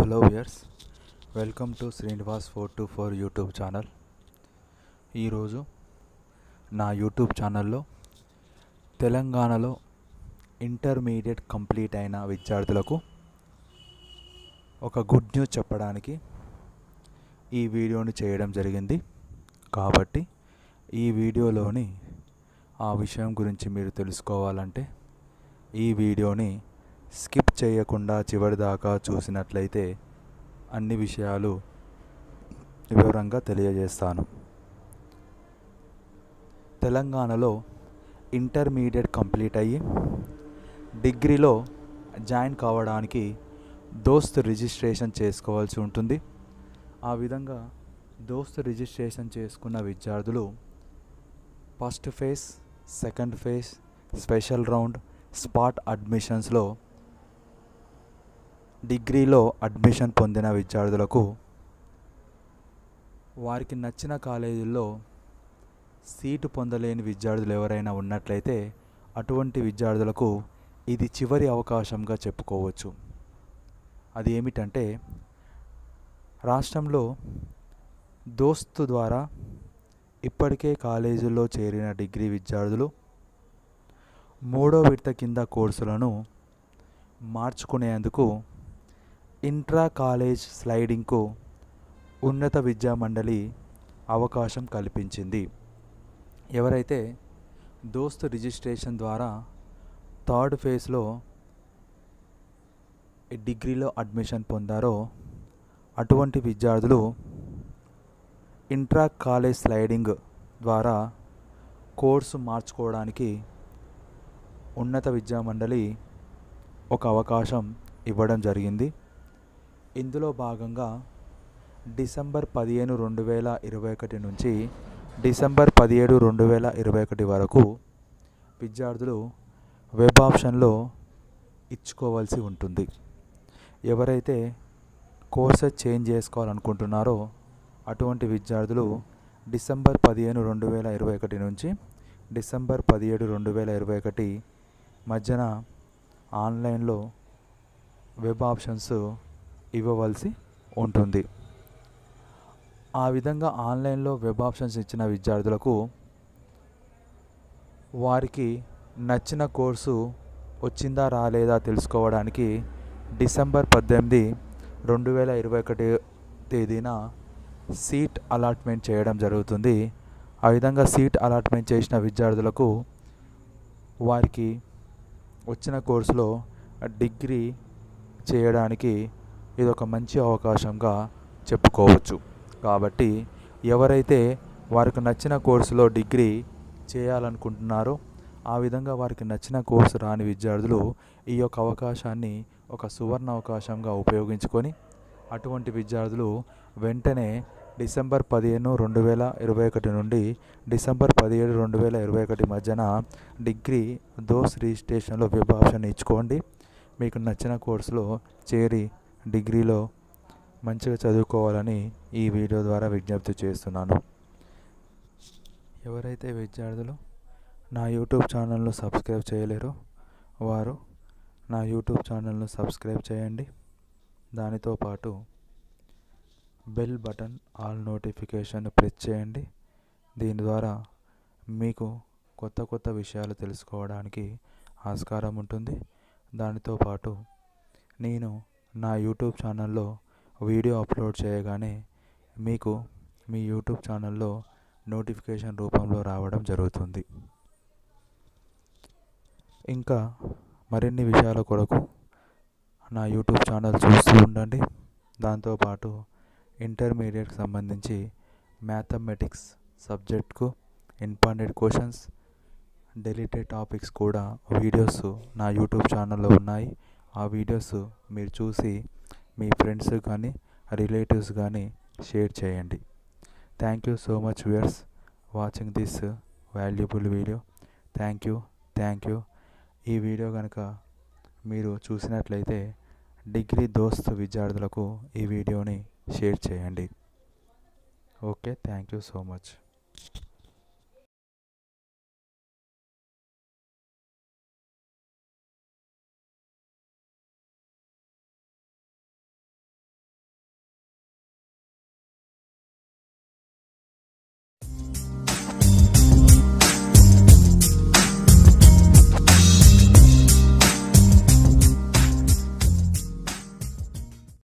hello viewers welcome to Srinivas four two four YouTube channel ఈరోజు నా YouTube ఛానల్లో తెలంగాణలో ఇంటర్మీడియట్ కంప్లీట్ అయిన విద్యార్థులకు ఒక గుడ్ న్యూస్ చెప్పడానికి ఈ వీడియోని చేయడం జరిగింది కాబట్టి ఈ వీడియోలోని ఆ విషయం గురించి మీరు తెలుసుకోవాలంటే ఈ వీడియోని స్కిప్ చేయకుండా చివరిదాకా చూసినట్లయితే అన్ని విషయాలు వివరంగా తెలియజేస్తాను తెలంగాణలో ఇంటర్మీడియట్ కంప్లీట్ అయ్యి డిగ్రీలో జాయిన్ కావడానికి దోస్త్ రిజిస్ట్రేషన్ చేసుకోవాల్సి ఉంటుంది ఆ విధంగా దోస్త్ రిజిస్ట్రేషన్ చేసుకున్న విద్యార్థులు first phase second phase special round spot అడ్మిషన్స్లో డిగ్రీలో అడ్మిషన్ పొందిన విద్యార్థులకు వారికి నచ్చిన కాలేజీల్లో సీటు పొందలేని విద్యార్థులు ఎవరైనా ఉన్నట్లయితే అటువంటి విద్యార్థులకు ఇది చివరి అవకాశంగా చెప్పుకోవచ్చు అది ఏమిటంటే రాష్ట్రంలో దోస్తు ద్వారా ఇప్పటికే కాలేజీల్లో చేరిన డిగ్రీ విద్యార్థులు మూడో విడత కింద కోర్సులను మార్చుకునేందుకు ఇంట్రా కాలేజ్ స్లైడింగ్కు ఉన్నత విద్యా మండలి అవకాశం కల్పించింది ఎవరైతే దోస్త్ రిజిస్ట్రేషన్ ద్వారా థర్డ్ ఫేజ్లో డిగ్రీలో అడ్మిషన్ పొందారో అటువంటి విద్యార్థులు ఇంట్రా కాలేజ్ స్లైడింగ్ ద్వారా కోర్సు మార్చుకోవడానికి ఉన్నత విద్యా మండలి ఒక అవకాశం ఇవ్వడం జరిగింది ఇందులో భాగంగా డిసెంబర్ పదిహేను రెండు వేల ఇరవై ఒకటి నుంచి డిసెంబర్ పదిహేడు రెండు వేల ఇరవై ఒకటి వరకు విద్యార్థులు వెబ్ ఆప్షన్లో ఇచ్చుకోవాల్సి ఉంటుంది ఎవరైతే కోర్సెస్ చేంజ్ చేసుకోవాలనుకుంటున్నారో అటువంటి విద్యార్థులు డిసెంబర్ పదిహేను రెండు వేల ఇరవై ఒకటి నుంచి డిసెంబర్ పదిహేడు రెండు వేల ఇరవై ఒకటి మధ్యన ఆన్లైన్లో వెబ్ ఆప్షన్స్ ఇవ్వవలసి ఉంటుంది ఆ విధంగా ఆన్లైన్లో వెబ్ ఆప్షన్స్ ఇచ్చిన విద్యార్థులకు వారికి నచ్చిన కోర్సు వచ్చిందా రాలేదా తెలుసుకోవడానికి డిసెంబర్ పద్దెనిమిది రెండు వేల ఇరవై ఒకటి తేదీన సీట్ అలాట్మెంట్ చేయడం జరుగుతుంది ఆ విధంగా సీట్ అలాట్మెంట్ చేసిన విద్యార్థులకు వారికి వచ్చిన కోర్సులో డిగ్రీ చేయడానికి ఇది ఒక మంచి అవకాశంగా చెప్పుకోవచ్చు కాబట్టి ఎవరైతే వారికి నచ్చిన కోర్సులో డిగ్రీ చేయాలనుకుంటున్నారో ఆ విధంగా వారికి నచ్చిన కోర్సు రాని విద్యార్థులు ఈ యొక్క అవకాశాన్ని ఒక సువర్ణ అవకాశంగా ఉపయోగించుకొని అటువంటి విద్యార్థులు వెంటనే డిసెంబర్ పదిహేను రెండు వేల ఇరవై ఒకటి నుండి డిసెంబర్ పదిహేడు రెండు వేల ఇరవై ఒకటి మధ్యన డిగ్రీ దోస్ రిజిస్ట్రేషన్లో వెబ్ ఆప్షన్ ఇచ్చుకోండి మీకు నచ్చిన కోర్సులో చేరి డిగ్రీలో మంచిగా చదువుకోవాలని ఈ వీడియో ద్వారా విజ్ఞప్తి చేస్తున్నాను ఎవరైతే విద్యార్థులు నా యూట్యూబ్ ఛానల్ను సబ్స్క్రైబ్ చేయలేరో వారు నా యూట్యూబ్ ఛానల్ను సబ్స్క్రైబ్ చేయండి దానితో పాటు bell button all notification press చేయండి దీని ద్వారా మీకు కొత్త కొత్త విషయాలు తెలుసుకోవడానికి ఆస్కారం ఉంటుంది దానితో పాటు నేను నా యూట్యూబ్ ఛానల్లో వీడియో అప్లోడ్ చేయగానే మీకు మీ యూట్యూబ్ ఛానల్లో నోటిఫికేషన్ రూపంలో రావడం జరుగుతుంది ఇంకా మరిన్ని విషయాల కొరకు నా యూట్యూబ్ ఛానల్ చూస్తూ ఉండండి దాంతోపాటు ఇంటర్మీడియట్కి సంబంధించి మ్యాథమెటిక్స్ సబ్జెక్ట్కు ఇంపార్టెంట్ క్వశ్చన్స్ డెలిటెడ్ టాపిక్స్ కూడా వీడియోస్ నా యూట్యూబ్ ఛానల్లో ఉన్నాయి ఆ వీడియోస్ మీరు చూసి మీ ఫ్రెండ్స్ కానీ రిలేటివ్స్ కానీ షేర్ చేయండి thank you so much viewers watching this valuable video thank you thank you ఈ వీడియో కనుక మీరు చూసినట్లయితే డిగ్రీ దోస్త్ విద్యార్థులకు ఈ వీడియోని షేర్ చేయండి okay thank you so much